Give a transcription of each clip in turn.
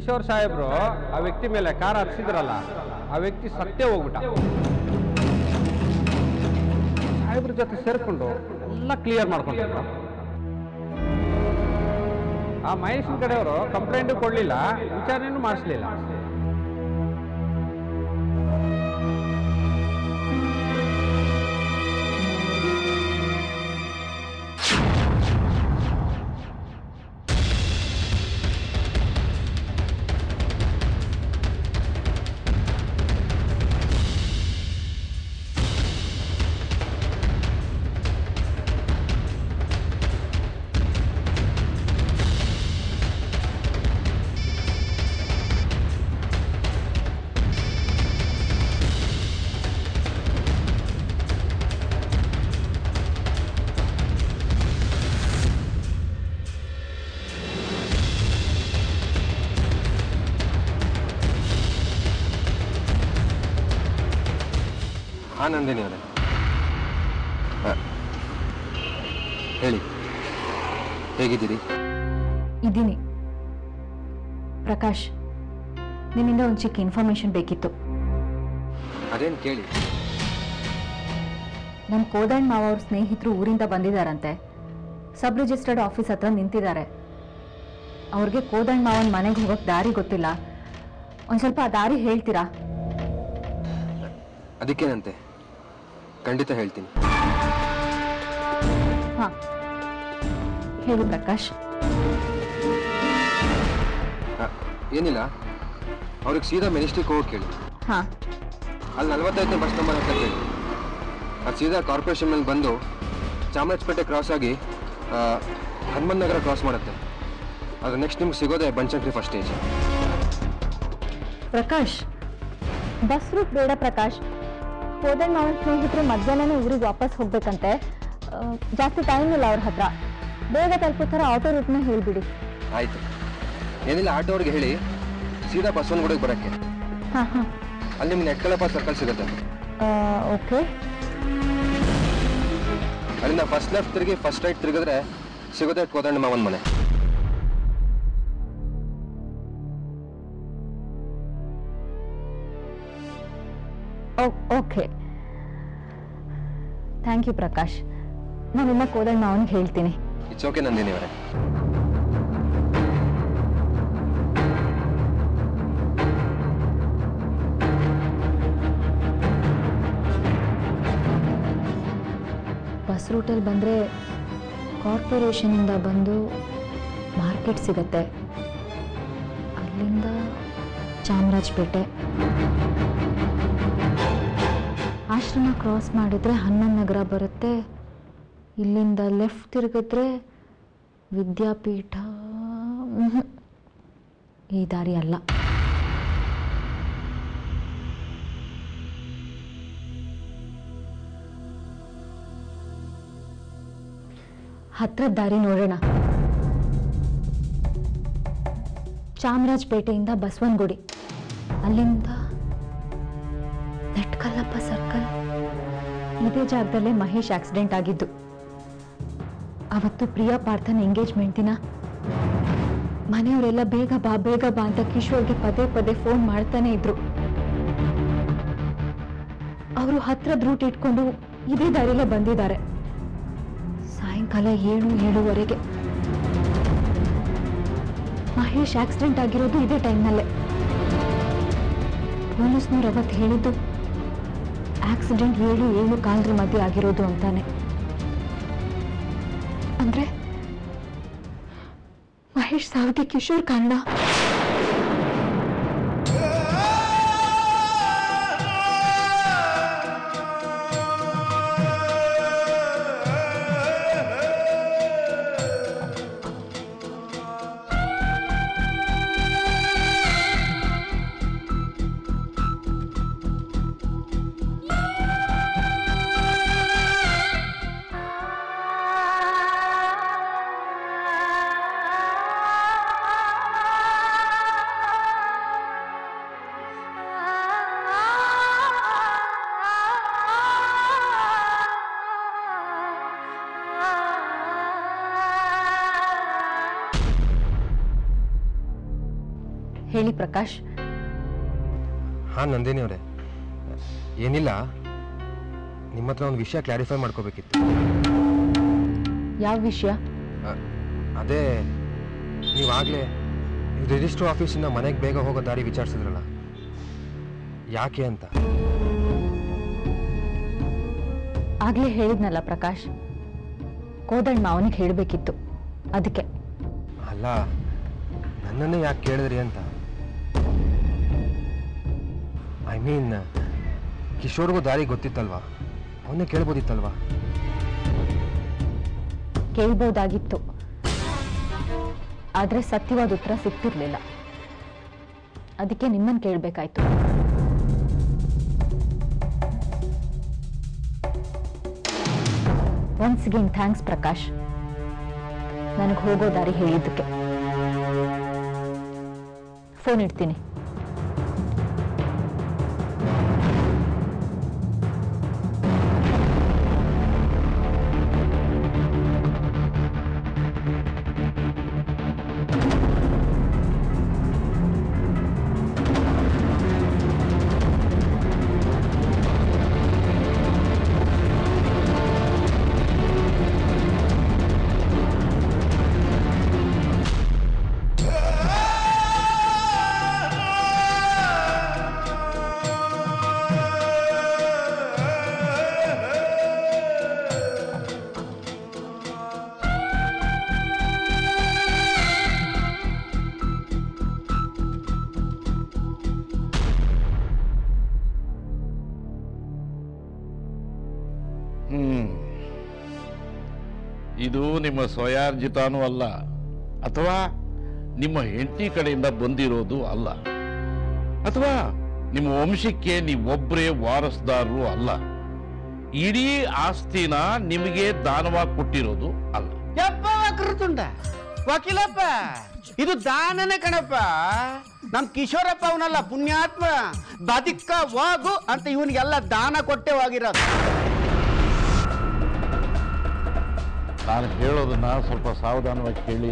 ಕಿಶೋರ್ ಸಾಹೇಬ್ರು ಆ ವ್ಯಕ್ತಿ ಮೇಲೆ ಕಾರ್ ಹರಿಸಿದ್ರಲ್ಲ ಆ ವ್ಯಕ್ತಿ ಸತ್ತೇ ಹೋಗ್ಬಿಟ್ಟ ಸಾಹೇಬ್ರ ಜೊತೆ ಸೇರ್ಕೊಂಡು ಎಲ್ಲ ಕ್ಲಿಯರ್ ಮಾಡ್ಕೊಂಡ್ರು ಆ ಮಹೇಶನ್ ಕಡೆಯವರು ಕಂಪ್ಲೇಂಟು ಕೊಡಲಿಲ್ಲ ವಿಚಾರಣೆನೂ ಮಾಡಿಸ್ಲಿಲ್ಲ ಹಾ ನಂದಿನಿ ಅವರೇ ಹಾ. ಹೇಳಿ ಹೇಗಿದ್ದೀರಿ ಇದ್ದೀನಿ ಪ್ರಕಾಶ್ ನಿನ್ನಿಂದ ಒಂದು ಚಿಕ್ಕ ಇನ್ಫಾರ್ಮೇಶನ್ ಬೇಕಿತ್ತು ಅದೇನು ಕೇಳಿ ನಮ್ಮ ಕೋದಂಡ್ ಮಾವ ಅವ್ರ ಸ್ನೇಹಿತರು ಊರಿಂದ ಬಂದಿದ್ದಾರಂತೆ ಸಬ್ ರಿಜಿಸ್ಟರ್ಡ್ ಆಫೀಸ್ ಹತ್ರ ನಿಂತಿದ್ದಾರೆ ಅವ್ರಿಗೆ ಕೋದಂಡ್ ಮಾವನ ಮನೆಗೆ ಹೋಗೋಕೆ ದಾರಿ ಗೊತ್ತಿಲ್ಲ ಒಂದು ಸ್ವಲ್ಪ ಆ ದಾರಿ ಹೇಳ್ತೀರಾ ಅದಕ್ಕೇನಂತೆ ಖಂಡಿತ ಹೇಳ್ತೀನಿ ಹಾಂ ಹೇಳು ಪ್ರಕಾಶ್ ಆ, ಏನಿಲ್ಲ ಅವ್ರಿಗೆ ಸೀದಾ ಮೆನಿಸ್ಟ್ರಿಗೆ ಹೋಗೋಕೆ ಕೇಳಿ ಹಾಂ ಅಲ್ಲಿ ನಲ್ವತ್ತೈದನೇ ಬಸ್ ನಂಬರ್ ಅಂತ ಕೇಳಿ ಅದು ಸೀದಾ ಕಾರ್ಪೊರೇಷನ್ ಮೇಲೆ ಬಂದು ಚಾಮರಾಜಪೇಟೆ ಕ್ರಾಸ್ ಆಗಿ ಆ, ಹನುಮಂತ ನಗರ ಕ್ರಾಸ್ ಮಾಡುತ್ತೆ ಅದು ನೆಕ್ಸ್ಟ್ ನಿಮ್ಗೆ ಸಿಗೋದೇ Banashankari first stage Prakash bus route ಬೇಡ ಪ್ರಕಾಶ್ ಕೋದಂಡ್ ಮಾವನ ಸ್ನೇಹಿತರು ಮಧ್ಯಾಹ್ನನೇ ಊರಿಗೆ ವಾಪಸ್ ಹೋಗ್ಬೇಕಂತೆ ಆ, ಜಾಸ್ತಿ ಟೈಮ್ ಇಲ್ಲ ಅವ್ರ ಹತ್ರ ಬೇಗ ತಲುಪೋ ಥರ ಆಟೋ ರೂಟ್ನ ಹೇಳ್ಬಿಡಿ ಆಯಿತು ಏನಿಲ್ಲ ಆಟೋ ಅವ್ರಿಗೆ ಹೇಳಿ ಸೀದಾ ಬಸವನಗುಡಿಗೆ ಬರೋಕ್ಕೆ ಹಾಂ ಹಾಂ ಅಲ್ಲಿ ನಿಮ್ಗೆ ನೆಟ್ಕಳಪ್ಪ ಸರ್ಕಲ್ ಸಿಗುತ್ತೆ ಓಕೆ ಅಲ್ಲಿಂದ ಫಸ್ಟ್ ಲೆಫ್ಟ್ ತಿರುಗಿ ಫಸ್ಟ್ ರೈಟ್ ತಿರುಗಿದ್ರೆ ಸಿಗೋದೇ ಕೋದಂಡ ಮಾವನ ಮನೆ ಓಕೆ ಥ್ಯಾಂಕ್ ಯು ಪ್ರಕಾಶ್ ನಾನಿನ್ನ ಕೋದಂಡ್ ಮಾವನಿಗೆ ಹೇಳ್ತೀನಿ ಇಟ್ಸ್ ಓಕೆ ನಂದಿನಿ ಅವರೇ ಬಸ್ ರೂಟಲ್ಲಿ ಬಂದರೆ ಕಾರ್ಪೊರೇಷನಿಂದ ಬಂದು ಮಾರ್ಕೆಟ್ ಸಿಗತ್ತೆ ಅಲ್ಲಿಂದ ಚಾಮರಾಜಪೇಟೆ ಆಶ್ರಮ ಕ್ರಾಸ್ ಮಾಡಿದ್ರೆ ಹನ್ನೊಂದು ನಗರ ಬರುತ್ತೆ ಇಲ್ಲಿಂದ ಲೆಫ್ಟ್ ತಿರುಗಿದ್ರೆ ವಿದ್ಯಾಪೀಠ ಮ್ಹೂ. ಈ ದಾರಿ ಅಲ್ಲ ಹತ್ರ ದಾರಿ ನೋಡೋಣ ಚಾಮರಾಜಪೇಟೆಯಿಂದ ಬಸವನಗುಡಿ ಅಲ್ಲಿಂದ ನೆಟ್ಕಲ್ಲಪ್ಪ ಸರ್ಕಲ್ ಇದೇ ಜಾಗದಲ್ಲೇ ಮಹೇಶ್ ಆಕ್ಸಿಡೆಂಟ್ ಆಗಿದ್ದು ಅವತ್ತು ಪ್ರಿಯಾ ಪಾರ್ಥನ್ ಎಂಗೇಜ್ಮೆಂಟ್ ದಿನ ಮನೆಯವರೆಲ್ಲ ಬೇಗ ಬಾ ಬೇಗ ಬಾ ಅಂತ ಕಿಶೋರ್ಗೆ ಪದೇ ಪದೇ ಫೋನ್ ಮಾಡ್ತಾನೆ ಇದ್ರು ಅವರು ಹತ್ರದ ರೂಟ್ ಇಟ್ಕೊಂಡು ಇದೇ ದಾರಿಲೇ ಬಂದಿದ್ದಾರೆ ಸಾಯಂಕಾಲ ಏಳು ಏಳುವರೆಗೆ ಮಹೇಶ್ ಆಕ್ಸಿಡೆಂಟ್ ಆಗಿರೋದು ಇದೇ ಟೈಮ್ನಲ್ಲೇ ಪೊಲೀಸ್ನವ್ರು ಅವತ್ತು ಹೇಳಿದ್ದು ಆಕ್ಸಿಡೆಂಟ್ ಏಳು ಏಳು ಕಾಲರ ಮಧ್ಯೆ ಆಗಿರೋದು ಅಂತಾನೆ ಅಂದ್ರೆ ಮಹೇಶ್ ಸಾವಿಗೆ ಕಿಶೋರ್ ಕಾರಣ ಆ ಹೇಳಿ ಪ್ರಕಾಶ್ ಹಾಂ ನಂದಿನಿ ಅವರೇ ಏನಿಲ್ಲ ನಿಮ್ಮ ಹತ್ರ ಒಂದು ವಿಷಯ ಕ್ಲಾರಿಫೈ ಮಾಡ್ಕೋಬೇಕಿತ್ತು ಯಾವ ವಿಷಯ ಅ- ಅದೇ ನೀವಾಗಲೇ ರಿಜಿಸ್ಟ್ರ್ ಆಫೀಸಿಂದ ಮನೆಗೆ ಬೇಗ ಹೋಗೋ ದಾರಿ ವಿಚಾರಿಸಿದ್ರಲ್ಲ ಯಾಕೆ ಅಂತ ಆಗ್ಲೇ ಹೇಳಿದ್ನಲ್ಲ ಪ್ರಕಾಶ್ ಕೋದಣ್ಣ ಅವನಿಗೆ ಹೇಳಬೇಕಿತ್ತು ಅದಕ್ಕೆ ಅಲ್ಲ ನನ್ನನ್ನೇ ಯಾಕೆ ಕೇಳಿದ್ರಿ ಅಂತ ಐ ಮೀನ್ ಕಿಶೋರ್ಗೂ ದಾರಿ ಗೊತ್ತಿತ್ತಲ್ವಾ ಅವನ್ನೇ ಕೇಳ್ಬೋದಿತ್ತಲ್ವಾ ಕೇಳ್ಬೋದಾಗಿತ್ತು ಆದ್ರೆ ಸತ್ಯವಾದ ಉತ್ತರ ಸಿಗ್ತಿರ್ಲಿಲ್ಲ ಅದಕ್ಕೆ ನಿಮ್ಮನ್ನ ಕೇಳ್ಬೇಕಾಯ್ತು ಒನ್ಸ್ ಅಗೇನ್ ಥ್ಯಾಂಕ್ಸ್ ಪ್ರಕಾಶ್ ನನಗೆ ಹೋಗೋ ದಾರಿ ಹೇಳಿದ್ದಕ್ಕೆ ಫೋನ್ ಇಡ್ತೀನಿ ಹ್ಮ್ ಇದು ನಿಮ್ಮ ಸ್ವಯಾರ್ಜಿತಾನೂ ಅಲ್ಲ ಅಥವಾ ನಿಮ್ಮ ಹೆಂಡತಿ ಕಡೆಯಿಂದ ಬಂದಿರೋದು ಅಲ್ಲ ಅಥವಾ ನಿಮ್ಮ ವಂಶಕ್ಕೆ ನೀವೊಬ್ಬರೇ ವಾರಸ್ದಾರರು ಅಲ್ಲ ಇಡೀ ಆಸ್ತಿನ ನಿಮಗೆ ದಾನವಾಗಿ ಕೊಟ್ಟಿರೋದು ಅಲ್ಲ ಯಪ್ಪ ವಕ್ರತುಂಡ ವಕೀಲಪ್ಪ ಇದು ದಾನನೇ ಕಣಪ್ಪ ನಮ್ ಕಿಶೋರಪ್ಪ ಅವನಲ್ಲ ಪುಣ್ಯಾತ್ಮ ಬದುಕ ಹೋಗು ಅಂತ ಇವನಿಗೆಲ್ಲ ದಾನ ಕೊಟ್ಟೆ ಹೋಗಿರೋದು ನಾನು ಹೇಳೋದನ್ನ ಸ್ವಲ್ಪ ಸಾವಧಾನವಾಗಿ ಕೇಳಿ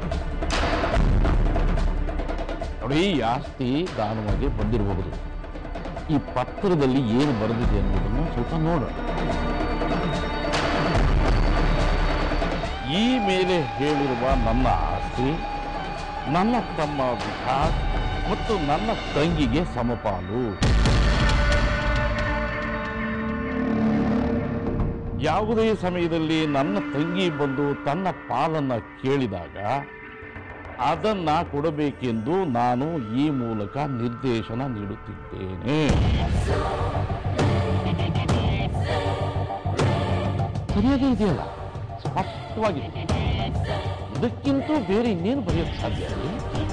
ನೋಡಿ ಈ ಆಸ್ತಿ ದಾನವಾಗಿ ಬಂದಿರಬಹುದು ಈ ಪತ್ರದಲ್ಲಿ ಏನು ಬರೆದಿದೆ ಅನ್ನೋದನ್ನು ಸ್ವಲ್ಪ ನೋಡೋಣ ಈ ಮೇಲೆ ಹೇಳಿರುವ ನನ್ನ ಆಸ್ತಿ ನನ್ನ ತಮ್ಮ ವಿಕಾಸ್ ಮತ್ತು ನನ್ನ ತಂಗಿಗೆ ಸಮಪಾಲು ಯಾವುದೇ ಸಮಯದಲ್ಲಿ ನನ್ನ ತಂಗಿ ಬಂದು ತನ್ನ ಪಾಲನ್ನ ಕೇಳಿದಾಗ ಅದನ್ನ ಕೊಡಬೇಕೆಂದು ನಾನು ಈ ಮೂಲಕ ನಿರ್ದೇಶನ ನೀಡುತ್ತಿದ್ದೇನೆ ಸರಿಯಾಗಿ ಇದೆಯಲ್ಲ ಸ್ಪಷ್ಟವಾಗಿ ಇದಕ್ಕಿಂತ ಬೇರೆ ಇನ್ನೇನು ಬರೆಯೋಕ್ಕೆ ಸಾಧ್ಯ ರೀ?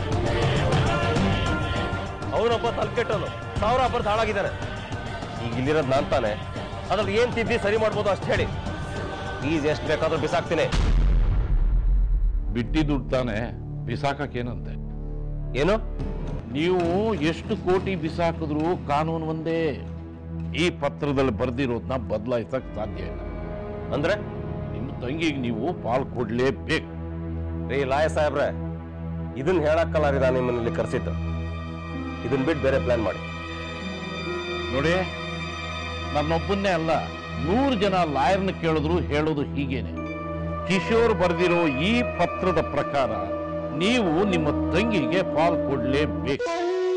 ಅವನೊಬ್ಬ ತಲ್ಕೆಟ್ಟನು ಸಾವಿರ ಅಬ್ಬರ್ದು ಹಾಳಾಗಿದ್ದಾನೆ ಈಗ ಇಲ್ಲಿರೋದು ನಾನು ತಾನೆ ಅದ್ರಲ್ಲಿ ಏನ್ ತಿದ್ದಿ ಸರಿ ಮಾಡ್ಬೋದು ಅಷ್ಟು ಹೇಳಿ ಫೀಸ್ ಎಷ್ಟು ಬೇಕಾದ್ರೂ ಬಿಸಾಕ್ತೀನಿ ಬಿಟ್ಟಿದ್ದು ತಾನೆ ಬಿಸಾಕಕ್ಕೇನಂತೆ ಏನು ನೀವು ಎಷ್ಟು ಕೋಟಿ ಬಿಸಾಕಿದ್ರು ಕಾನೂನು ಒಂದೇ ಈ ಪತ್ರದಲ್ಲಿ ಬರೆದಿರೋದನ್ನ ಬದಲಾಯಿಸಕ್ ಸಾಧ್ಯ ಇಲ್ಲ ಅಂದ್ರೆ ನಿಮ್ಮ ತಂಗಿಗೆ ನೀವು ಪಾಲ್ ಕೊಡ್ಲೇಬೇಕು ರೀ ಲಾಯ ಸಾಹೇಬ್ರೆ ಇದನ್ನ ಹೇಳಕ್ಕಲ್ಲ ರೀ ನಾನು ನಿಮ್ಮಲ್ಲಿ ಕರೆಸಿದ್ದು ಇದನ್ನ ಬಿಟ್ಟು ಬೇರೆ ಪ್ಲಾನ್ ಮಾಡಿ ನೋಡಿ ನನ್ನೊಬ್ಬನ್ನೇ ಅಲ್ಲ ನೂರು ಜನ ಲಾಯರ್ನ ಕೇಳಿದ್ರು ಹೇಳೋದು ಹೀಗೇನೆ ಕಿಶೋರ್ ಬರೆದಿರೋ ಈ ಪತ್ರದ ಪ್ರಕಾರ ನೀವು ನಿಮ್ಮ ತಂಗಿಗೆ ಪಾಲ್ ಕೊಡ್ಲೇಬೇಕು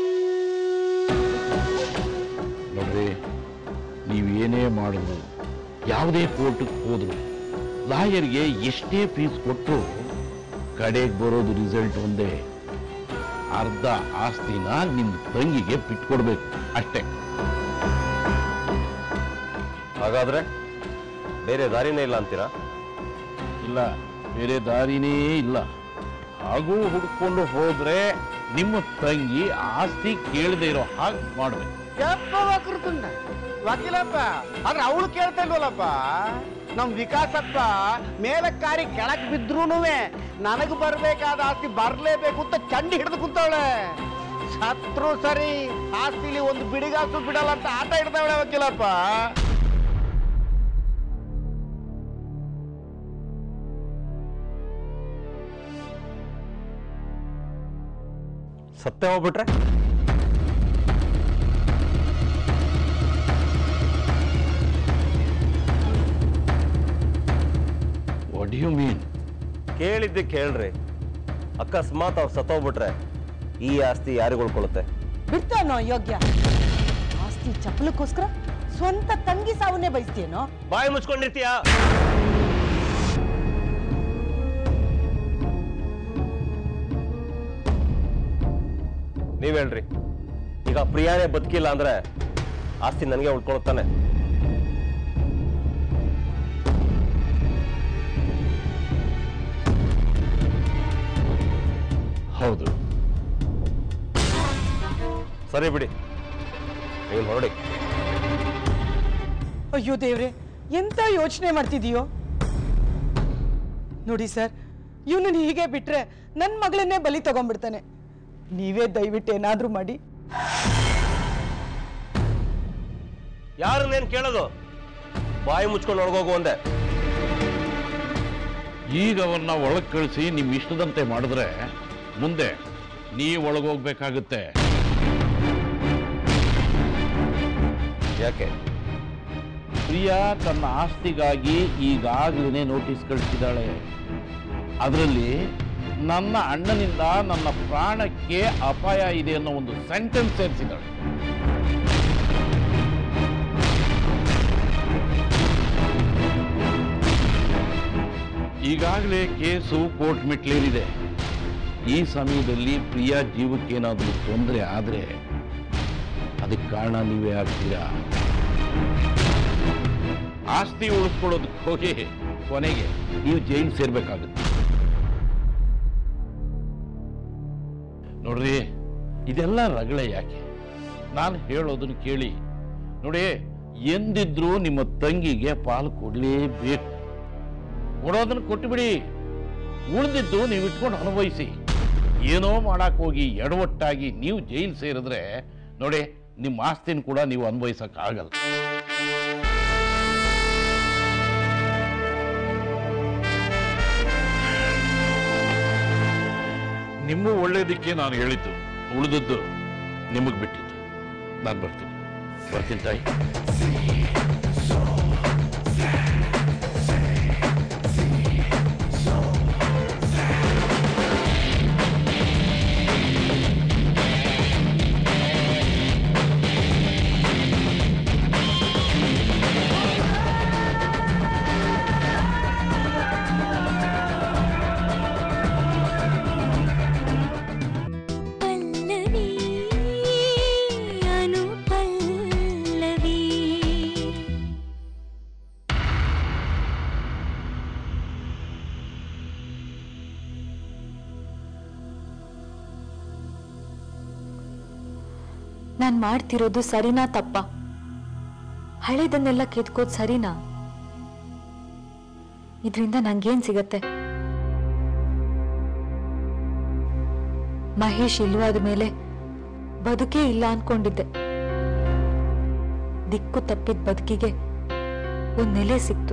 ನೋಡ್ರಿ ನೀವೇನೇ ಮಾಡಿದ್ರು ಯಾವುದೇ ಕೋರ್ಟ್ಗೆ ಹೋದ್ರು ಲಾಯರ್ಗೆ ಎಷ್ಟೇ ಫೀಸ್ ಕೊಟ್ಟು ಕಡೆಗೆ ಬರೋದು ರಿಸಲ್ಟ್ ಒಂದೇ ಅರ್ಧ ಆಸ್ತಿನ ನಿಮ್ಮ ತಂಗಿಗೆ ಬಿಟ್ಕೊಡ್ಬೇಕು ಅಷ್ಟೇ ಹಾಗಾದ್ರೆ ಬೇರೆ ದಾರಿನೇ ಇಲ್ಲ ಅಂತೀರಾ ಇಲ್ಲ ಬೇರೆ ದಾರಿನೇ ಇಲ್ಲ ಹಾಗೂ ಹುಡ್ಕೊಂಡು ಹೋದ್ರೆ ನಿಮ್ಮ ತಂಗಿ ಆಸ್ತಿ ಕೇಳದೆ ಇರೋ ಹಾಗೆ ಮಾಡ್ಬೇಕು ಯಪ್ಪ ವಕ್ರತುಂಡ ವಕೀಲಪ್ಪ ಆದ್ರೆ ಅವಳು ಕೇಳ್ತಾ ಇಲ್ವಲ್ಲಪ್ಪ ನಮ್ ವಿಕಾಸಪ್ಪ ಮೇಲಕ್ಕಾರಿ ಕೆಳಕ್ ಬಿದ್ರೂನುವೆ ನನಗ್ ಬರ್ಬೇಕಾದ ಆಸ್ತಿ ಬರ್ಲೇಬೇಕು ಅಂತ ಚಂಡಿ ಹಿಡಿದು ಕುಂತವಳೆ ಸತ್ರು ಸರಿ ಆಸ್ತಿಲಿ ಒಂದು ಬಿಡಿಗಾಸು ಬಿಡಲ್ಲ ಅಂತ ಆಟ ಹಿಡ್ದವಳೆ ವಕೀಲಪ್ಪ ಸತ್ತೇ ಹೋಗ್ಬಿಟ್ರೆ ವಾಟ್ ಯು ಮೀನ್ ಕೇಳಿದ್ದೆ ಕೇಳ್ರಿ ಅಕಸ್ಮಾತ್ ಅವ್ರು ಸತ್ತೋಗ್ಬಿಟ್ರೆ ಈ ಆಸ್ತಿ ಯಾರಿಗೆ ಉಳ್ಕೊಳ್ಳುತ್ತೆ ಬಿಡ್ತಾನೋ ಯೋಗ್ಯ ಆಸ್ತಿ ಚಪ್ಪಲಕ್ಕೋಸ್ಕರ ಸ್ವಂತ ತಂಗಿ ಸಾವನ್ನೇ ಬಯಸ್ತೀಯನೋ ಬಾಯಿ ಮುಚ್ಕೊಂಡಿರ್ತೀಯಾ ನೀವ್ ಹೇಳ್ರಿ ಈಗ ಪ್ರಿಯಾನೇ ಬದುಕಿಲ್ಲ ಅಂದ್ರೆ ಆಸ್ತಿ ನನಗೆ ಉಳ್ಕೊಳುತ್ತಾನೆ ಹೌದು ಸರಿ ಬಿಡಿ ನೀವು ಹೊರಡಿ ಅಯ್ಯೋ ದೇವ್ರೆ ಎಂತ ಯೋಚನೆ ಮಾಡ್ತಿದೀಯೋ ನೋಡಿ ಸರ್ ಇವನನ್ನ ಹೀಗೆ ಬಿಟ್ರೆ ನನ್ನ ಮಗಳನ್ನೇ ಬಲಿ ತಗೊಂಡ್ಬಿಡ್ತಾನೆ ನೀವೇ ದಯವಿಟ್ಟು ಏನಾದ್ರೂ ಮಾಡಿ ಯಾರನ್ನೇನು ಕೇಳೋದು ಬಾಯಿ ಮುಚ್ಕೊಂಡು ಒಳಗೋಗು ಅಂದೆ ಈಗ ಅವ್ರನ್ನ ಒಳಗೆ ಕಳಿಸಿ ನಿಮ್ಮ ಇಷ್ಟದಂತೆ ಮಾಡಿದ್ರೆ ಮುಂದೆ ನೀವು ಒಳಗೋಗ್ಬೇಕಾಗುತ್ತೆ ಯಾಕೆ ಪ್ರಿಯಾ ತನ್ನ ಆಸ್ತಿಗಾಗಿ ಈಗಾಗಲೇ ನೋಟಿಸ್ ಕಳಿಸಿದ್ದಾಳೆ ಅದರಲ್ಲಿ ನನ್ನ ಅಣ್ಣನಿಂದ ನನ್ನ ಪ್ರಾಣಕ್ಕೆ ಅಪಾಯ ಇದೆ ಅನ್ನೋ ಒಂದು ಸೆಂಟೆನ್ಸ್ ಸೇರಿಸಿದ್ದಾಳೆ ಈಗಾಗಲೇ ಕೇಸು ಕೋರ್ಟ್ ಮೆಟ್ಲೇರಿದೆ ಈ ಸಮಯದಲ್ಲಿ ಪ್ರಿಯಾ ಜೀವಕ್ಕೇನಾದರೂ ತೊಂದರೆ ಆದರೆ ಅದಕ್ಕೆ ಕಾರಣ ನೀವೇ ಆಗ್ತೀರಾ ಆಸ್ತಿ ಉಳಿಸ್ಕೊಳ್ಳೋದಕ್ಕೆ ಹೋಗಿ ಕೊನೆಗೆ ನೀವು ಜೈಲ್ ಸೇರ್ಬೇಕಾಗುತ್ತೆ ನೋಡ್ರಿ ಇದೆಲ್ಲ ರಗಳೆ ಯಾಕೆ ನಾನು ಹೇಳೋದನ್ನು ಕೇಳಿ ನೋಡಿ ಎಂದಿದ್ರೂ ನಿಮ್ಮ ತಂಗಿಗೆ ಪಾಲು ಕೊಡಲೇಬೇಕು ಕೊಡೋದನ್ನು ಕೊಟ್ಟುಬಿಡಿ ಉಳಿದಿದ್ದು ನೀವು ಇಟ್ಕೊಂಡು ಅನುಭವಿಸಿ ಏನೋ ಮಾಡಕ್ ಹೋಗಿ ಎಡವಟ್ಟಾಗಿ ನೀವು ಜೈಲು ಸೇರಿದ್ರೆ ನೋಡಿ ನಿಮ್ಮ ಆಸ್ತಿನ ಕೂಡ ನೀವು ಅನುಭವಿಸಕ್ಕಾಗಲ್ಲ ನಿಮ್ಮ ಒಳ್ಳೇದಕ್ಕೆ ನಾನು ಹೇಳಿದ್ದು ಉಳಿದದ್ದು ನಿಮಗೆ ಬಿಟ್ಟಿದ್ದು ನಾನು ಬರ್ತೀನಿ ಬರ್ತೀನಿ ತಾಯಿ ಪಲ್ಲವಿ ಅನು ಪಲ್ಲವಿ ನಾನು ಮಾಡ್ತಿರೋದು ಸರಿನಾ ತಪ್ಪ ಹಳೇದನ್ನೆಲ್ಲ ಕೆದ್ಕೋದ್ ಸರಿನಾ ಇದರಿಂದ ನಂಗೇನ್ ಸಿಗತ್ತೆ ಮಹೇಶ್ ಇಲ್ವಾದ ಮೇಲೆ ಬದುಕೇ ಇಲ್ಲ ಅನ್ಕೊಂಡಿದ್ದೆ ದಿಕ್ಕು ತಪ್ಪಿದ ಬದುಕಿಗೆ ಒಂದ್ ನೆಲೆ ಸಿಕ್ತು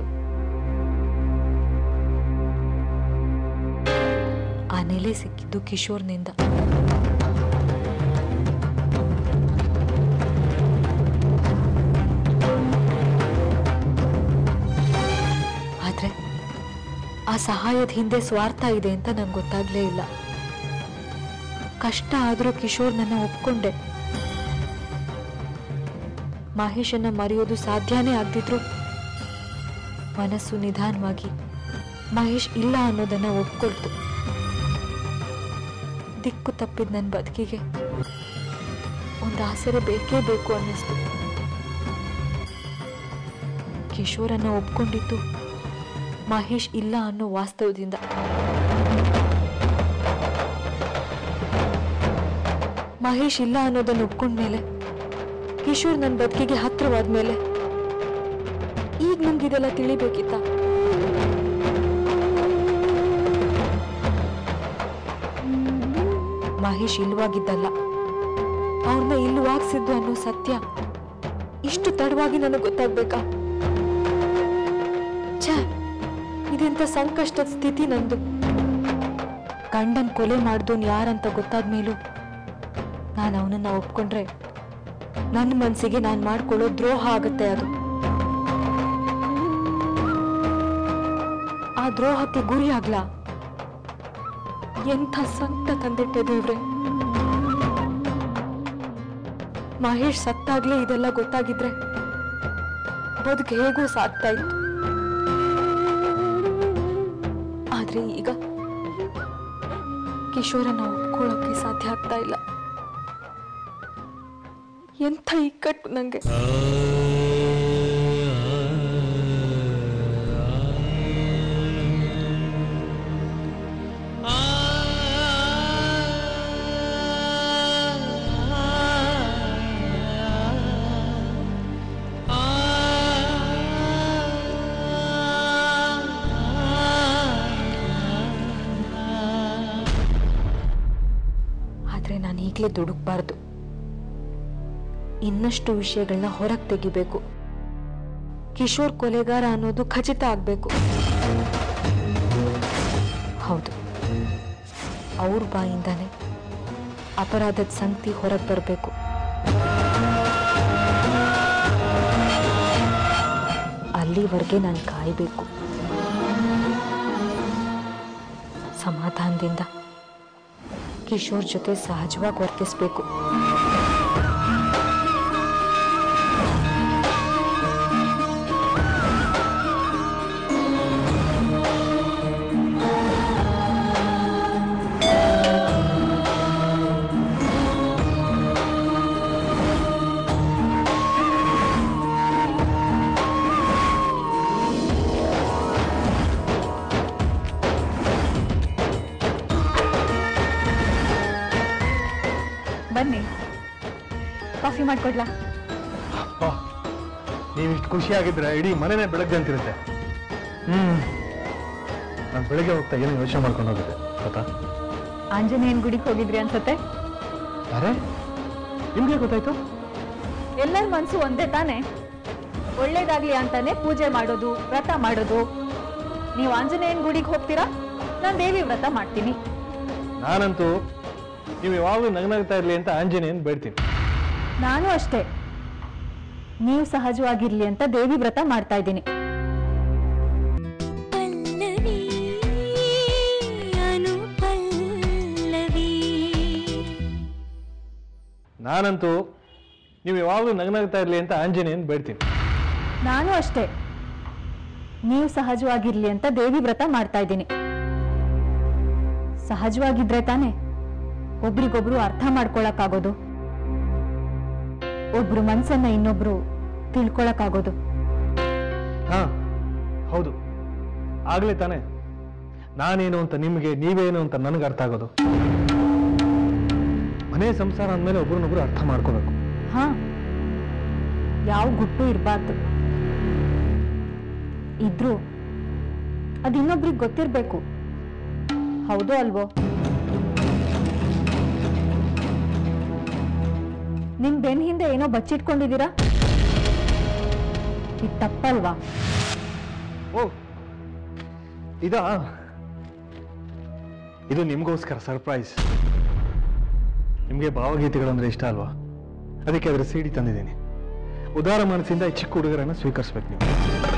ಆ ನೆಲೆ ಸಿಕ್ಕಿದ್ದು ಕಿಶೋರ್ನಿಂದ ಆದ್ರೆ ಆ ಸಹಾಯದ ಹಿಂದೆ ಸ್ವಾರ್ಥ ಇದೆ ಅಂತ ನಂಗೆ ಗೊತ್ತಾಗ್ಲೇ ಇಲ್ಲ ಕಷ್ಟ ಆದ್ರೂ ಕಿಶೋರ್ ನನ್ನ ಒಪ್ಕೊಂಡೆ ಮಹೇಶನ್ನ ಮರೆಯೋದು ಸಾಧ್ಯನೇ ಆಗ್ದಿದ್ರು ಮನಸ್ಸು ನಿಧಾನವಾಗಿ ಮಹೇಶ್ ಇಲ್ಲ ಅನ್ನೋದನ್ನ ಒಪ್ಕೊಳ್ತು ದಿಕ್ಕು ತಪ್ಪಿದ ನನ್ನ ಬದುಕಿಗೆ ಒಂದು ಆಸರೆ ಬೇಕೇ ಬೇಕು ಅನ್ನಿಸ್ತು ಕಿಶೋರನ್ನ ಒಪ್ಕೊಂಡಿದ್ದು ಮಹೇಶ್ ಇಲ್ಲ ಅನ್ನೋ ವಾಸ್ತವದಿಂದ ಮಹೇಶ್ ಇಲ್ಲ ಅನ್ನೋದನ್ನ ಒಪ್ಕೊಂಡ್ಮೇಲೆ ಕಿಶೋರ್ ನನ್ನ ಬದುಕಿಗೆ ಹತ್ರವಾದ್ಮೇಲೆ ಈಗ ನಂಗಿದೆಲ್ಲ ತಿಳಿಬೇಕಿತ್ತ ಮಹೇಶ್ ಇಲ್ವಾಗಿದ್ದಲ್ಲ ಅವ್ರನ್ನ ಇಲ್ಲುವಾಗಿಸಿದ್ದು ಅನ್ನೋ ಸತ್ಯ ಇಷ್ಟು ತಡವಾಗಿ ನನಗೆ ಗೊತ್ತಾಗ್ಬೇಕಾ ಛೇ ಇದೆಂತ ಸಂಕಷ್ಟದ ಸ್ಥಿತಿ ನಂದು ಗಂಡನ್ ಕೊಲೆ ಮಾಡ್ದೋನ್ ಯಾರಂತ ಗೊತ್ತಾದ್ಮೇಲೂ ನಾನು ಅವನನ್ನ ಒಪ್ಕೊಂಡ್ರೆ ನನ್ನ ಮನಸ್ಸಿಗೆ ನಾನು ಮಾಡ್ಕೊಳ್ಳೋ ದ್ರೋಹ ಆಗುತ್ತೆ ಅದು ಆ ದ್ರೋಹಕ್ಕೆ ಗುರಿ ಆಗ್ಲಾ ಎಂಥ ಸಂಕಟ ತಂದಿಟ್ಟೆ ದೇವ್ರೆ ಮಹೇಶ್ ಸತ್ತಾಗ್ಲೇ ಇದೆಲ್ಲ ಗೊತ್ತಾಗಿದ್ರೆ ಬದುಕು ಹೇಗೂ ಸಾಗ್ತಾ ಇತ್ತು ಆದ್ರೆ ಈಗ ಕಿಶೋರನ್ನ ಒಪ್ಕೊಳ್ಳೋಕೆ ಸಾಧ್ಯ ಆಗ್ತಾ ಇಲ್ಲ ಎಂಥ ಇಕ್ಕಟ್ಟು ನಂಗೆ ಆದ್ರೆ ನಾನು ಈಗಲೇ ದುಡುಕ್ಬಾರ್ದು ಇನ್ನಷ್ಟು ವಿಷಯಗಳನ್ನ ಹೊರಗೆ ತೆಗಿಬೇಕು ಕಿಶೋರ್ ಕೊಲೆಗಾರ ಅನ್ನೋದು ಖಚಿತ ಆಗ್ಬೇಕು ಹೌದು ಅವ್ರ ಬಾಯಿಂದಾನೆ ಅಪರಾಧದ ಸಂಗತಿ ಹೊರಗೆ ಬರಬೇಕು ಅಲ್ಲಿವರೆಗೆ ನಾನು ಕಾಯಬೇಕು ಸಮಾಧಾನದಿಂದ ಕಿಶೋರ್ ಜೊತೆ ಸಹಜವಾಗಿ ವರ್ತಿಸ್ಬೇಕು ಬನ್ನಿ ಕಾಫಿ ಮಾಡ್ಕೊಡ್ಲಾ ನೀವು ಇಷ್ಟು ಖುಷಿಯಾಗಿದ್ರೆ ಇಡೀ ಮನೆನೇ ಬೆಳಗ್ಗೆ ಅಂತಿರುತ್ತೆ ಹ್ಮ್ ನಾನು ಬೆಳಗ್ಗೆ ಹೋಗ್ತಾ ಏನು ಯೋಚನೆ ಮಾಡ್ಕೊಂಡು ಹೋಗಿದ್ದೆ ಗೊತ್ತಾ ಆಂಜನೇಯನ್ ಗುಡಿಗೆ ಹೋಗಿದ್ರಿ ಅನ್ಸತ್ತೆ ಅರೆ ನಿಮ್ಗೆ ಗೊತ್ತಾಯ್ತು ಎಲ್ಲರ ಮನ್ಸು ಒಂದೇ ತಾನೆ ಒಳ್ಳೇದಾಗ್ಲಿ ಅಂತಾನೆ ಪೂಜೆ ಮಾಡೋದು ವ್ರತ ಮಾಡೋದು ನೀವು ಆಂಜನೇಯನ್ ಗುಡಿಗೆ ಹೋಗ್ತೀರಾ ನಾನು ದೇವಿ ವ್ರತ ಮಾಡ್ತೀನಿ ನಾನಂತೂ ನೀವು ಯಾವಾಗಲೂ ನಗನಗ್ತಾ ಇರಲಿ ಅಂತ ಆಂಜನೇಯನ್ ಬೇಡ್ತೀನಿ ನಾನು ಅಷ್ಟೇ ನೀವು ಸಹಜವಾಗಿರ್ಲಿ ಅಂತ ದೇವಿ ವ್ರತ ಮಾಡ್ತಾ ಇದ್ದೀನಿ ಪಲ್ಲವಿ ಅನುಪಲ್ಲವಿ ನಾನಂತೂ ನೀವು ಯಾವಾಗಲೂ ನಗನಗ್ತಾ ಇರಲಿ ಅಂತ ಆಂಜನೇಯನ್ ಬೇಡ್ತೀನಿ ನಾನು ಅಷ್ಟೇ ನೀವು ಸಹಜವಾಗಿರ್ಲಿ ಅಂತ ದೇವಿ ವ್ರತ ಮಾಡ್ತಾ ಇದ್ದೀನಿ ಸಹಜವಾಗಿದ್ರೆ ತಾನೆ ಒಬ್ರಿಗೊಬ್ರು ಅರ್ಥ ಮಾಡ್ಕೊಳಕ್ಕಾಗೋದು ಒಬ್ರು ಮನ್ಸನ್ನ ಇನ್ನೊಬ್ರು ತಿಳ್ಕೊಳಕ್ಕಾಗೋದು ಹಾ ಹೌದು ಆಗ್ಲೇ ತಾನೆ ನಾನೇನು ಅಂತ ನಿಮಗೆ ನೀವೇನು ಅಂತ ನನಗೆ ಅರ್ಥ ಆಗೋದು ಮನೆ ಸಂಸಾರ ಅಂದಮೇಲೆ ಒಬ್ರನ್ನೊಬ್ರು ಅರ್ಥ ಮಾಡ್ಕೋಬೇಕು ಹಾ ಯಾವ ಗುಟ್ಟು ಇರಬಾರ್ದು ಇದ್ರು ಅದು ಇನ್ನೊಬ್ರಿಗೆ ಗೊತ್ತಿರ್ಬೇಕು ಹೌದು ಅಲ್ವೋ ನಿಮ್ ಬೆನ್ ಹಿಂದೆ ಏನೋ ಬಚ್ಚಿಟ್ಕೊಂಡಿದ್ದೀರಾ ಇದು ತಪ್ಪಲ್ವಾ ಓ ಇದಾ ಇದು ನಿಮಗೋಸ್ಕರ ಸರ್ಪ್ರೈಸ್ ನಿಮಗೆ ಭಾವಗೀತೆಗಳಂದ್ರೆ ಇಷ್ಟ ಅಲ್ವಾ ಅದಕ್ಕೆ ಅದರ ಸಿಡಿ ತಂದಿದ್ದೀನಿ ಉದಾರ ಮನಸ್ಸಿಂದ ಈ ಚಿಕ್ಕ ಹುಡುಗರನ್ನ ಸ್ವೀಕರಿಸ್ಬೇಕು ನೀವು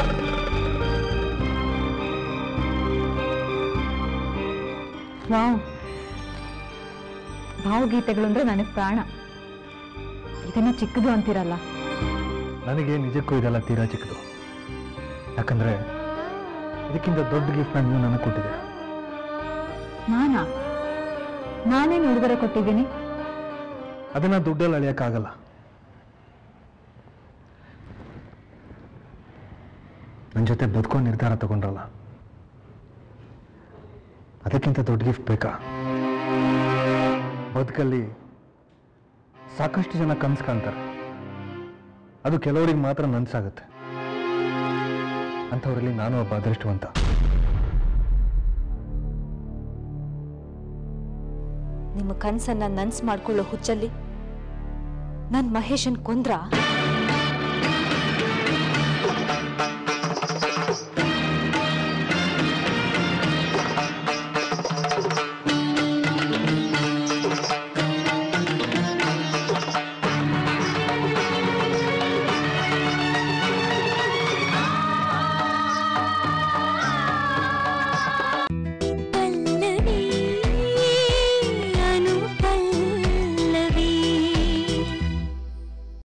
ವಾವ್ ಭಾವಗೀತೆಗಳು ಅಂದ್ರೆ ನನಗೆ ಪ್ರಾಣ ಇದನ್ನು ಚಿಕ್ಕದು ಅಂತೀರಲ್ಲ ನನಗೆ ನಿಜಕ್ಕೂ ಇದೆಲ್ಲ ತೀರಾ ಚಿಕ್ಕದು ಯಾಕಂದ್ರೆ ಇದಕ್ಕಿಂತ ದೊಡ್ಡ ಗಿಫ್ಟ್ ನೀವು ನನಗೆ ಕೊಟ್ಟಿದ್ದೀರ ನಾನಾ ನಾನೇನು ಉಡುಗೊರೆ ಕೊಟ್ಟಿದ್ದೀನಿ ಅದನ್ನ ದುಡ್ಡಲ್ಲಿ ಅಳಿಯಕ್ಕಾಗಲ್ಲ ನನ್ನ ಜೊತೆ ಬದುಕೋ ನಿರ್ಧಾರ ತಗೊಂಡ್ರಲ್ಲ ಅದಕ್ಕಿಂತ ದೊಡ್ಡ ಗಿಫ್ಟ್ ಬೇಕಾ ಬದುಕಲ್ಲಿ ಸಾಕಷ್ಟು ಜನ ಕನ್ಸು ಕಾಣ್ತಾರೆ ಅದು ಕೆಲವರಿಗೆ ಮಾತ್ರ ನನ್ಸಾಗುತ್ತೆ ಅಂಥವರಲ್ಲಿ ನಾನು ಒಬ್ಬ ಅದೃಷ್ಟವಂತ ನಿಮ್ಮ ಕನ್ಸನ್ನ ನನ್ಸ್ ಮಾಡ್ಕೊಳ್ಳೋ ಹುಚ್ಚಲ್ಲಿ ನನ್ ಮಹೇಶನ್ ಕೊಂದ್ರ